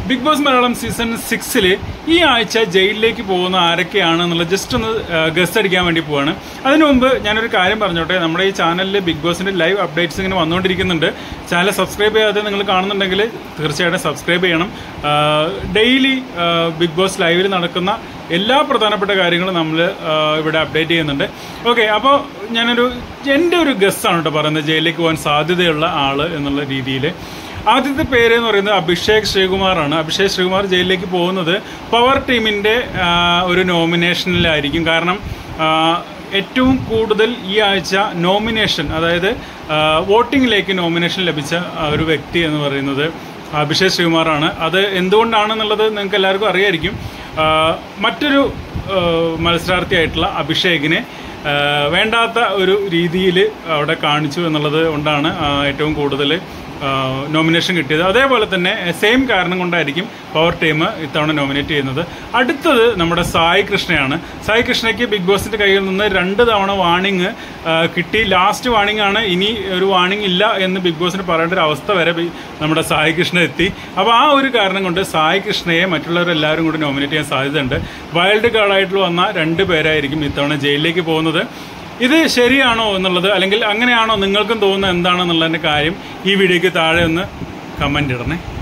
big boss Malayalam season സിക്സിൽ ഈ ആഴ്ച ജയിലിലേക്ക് പോകുന്ന ആരൊക്കെയാണ് എന്നുള്ളത് ജസ്റ്റ് ഒന്ന് ഗസ് അടിക്കാൻ വേണ്ടി പോവാണ് അതിനു മുമ്പ് ഞാനൊരു കാര്യം പറഞ്ഞോട്ടെ നമ്മുടെ ഈ ചാനലിൽ ബിഗ് ബോസിന്റെ ലൈവ് അപ്ഡേറ്റ്സ് ഇങ്ങനെ വന്നുകൊണ്ടിരിക്കുന്നുണ്ട് ചാനൽ സബ്സ്ക്രൈബ് ചെയ്യാതെ നിങ്ങൾ കാണുന്നുണ്ടെങ്കിൽ തീർച്ചയായിട്ടും സബ്സ്ക്രൈബ് ചെയ്യണം ഡെയിലി ബിഗ് ബോസ് ലൈവിൽ നടക്കുന്ന എല്ലാ പ്രധാനപ്പെട്ട കാര്യങ്ങളും നമ്മൾ ഇവിടെ അപ്ഡേറ്റ് ചെയ്യുന്നുണ്ട് ഓക്കെ അപ്പോൾ ഞാനൊരു എൻ്റെ ഒരു ഗസ്സാണ് കേട്ടോ പറയുന്നത് ജയിലിലേക്ക് പോകാൻ സാധ്യതയുള്ള ആള് എന്നുള്ള രീതിയിൽ ആദ്യത്തെ പേര് എന്ന് പറയുന്നത് അഭിഷേക് ശ്രീകുമാറാണ് അഭിഷേക് ശ്രീകുമാർ ജയിലിലേക്ക് പോകുന്നത് പവർ ടീമിന്റെ ആ, ഒരു നോമിനേഷനിലായിരിക്കും കാരണം ആ, ഏറ്റവും കൂടുതൽ ഈ ആഴ്ച നോമിനേഷൻ അതായത് ആ, വോട്ടിങ്ങിലേക്ക് നോമിനേഷൻ ലഭിച്ച ആ, ഒരു വ്യക്തി എന്ന് പറയുന്നത് അഭിഷേക് ശ്രീകുമാറാണ് അത് എന്തുകൊണ്ടാണെന്നുള്ളത് നിങ്ങൾക്ക് എല്ലാവർക്കും അറിയായിരിക്കും ആ, മറ്റൊരു ആ, മത്സരാർത്ഥിയായിട്ടുള്ള അഭിഷേകിനെ ആ, വേണ്ടാത്ത ഒരു രീതിയിൽ അവിടെ കാണിച്ചു എന്നുള്ളത് കൊണ്ടാണ് ആ, ഏറ്റവും കൂടുതൽ നോമിനേഷൻ കിട്ടിയത് അതേപോലെ തന്നെ സെയിം കാരണം കൊണ്ടായിരിക്കും പവർ ടീം ഇത്തവണ നോമിനേറ്റ് ചെയ്യുന്നത് അടുത്തത് നമ്മുടെ സായി കൃഷ്ണയാണ് സായി കൃഷ്ണയ്ക്ക് ബിഗ് ബോസിന്റെ കയ്യിൽ നിന്ന് രണ്ട് തവണ വാണിംഗ് കിട്ടി ലാസ്റ്റ് വാണിംഗ് ആണ് ഇനി ഒരു വാണിംഗ് ഇല്ല എന്ന് ബിഗ് ബോസിന് പറയേണ്ട ഒരു അവസ്ഥ വരെ ബി- നമ്മുടെ സായി കൃഷ്ണ എത്തി അപ്പോൾ ആ ഒരു കാരണം കൊണ്ട് സായി കൃഷ്ണയെ മറ്റുള്ളവരെല്ലാവരും കൂടി നോമിനേറ്റ് ചെയ്യാൻ സാധ്യതയുണ്ട് വൈൽഡ് കാർഡായിട്ട് വന്ന രണ്ട് പേരായിരിക്കും ഇത്തവണ ജയിലിലേക്ക് പോകുന്നത് ഇത് ശരിയാണോ എന്നുള്ളത് അല്ലെങ്കിൽ അങ്ങനെയാണോ നിങ്ങൾക്കും തോന്നുന്നത് എന്താണെന്നുള്ളതിന്റെ കാര്യം ഈ വീഡിയോയ്ക്ക് താഴെ ഒന്ന് കമന്റ് ഇടണേ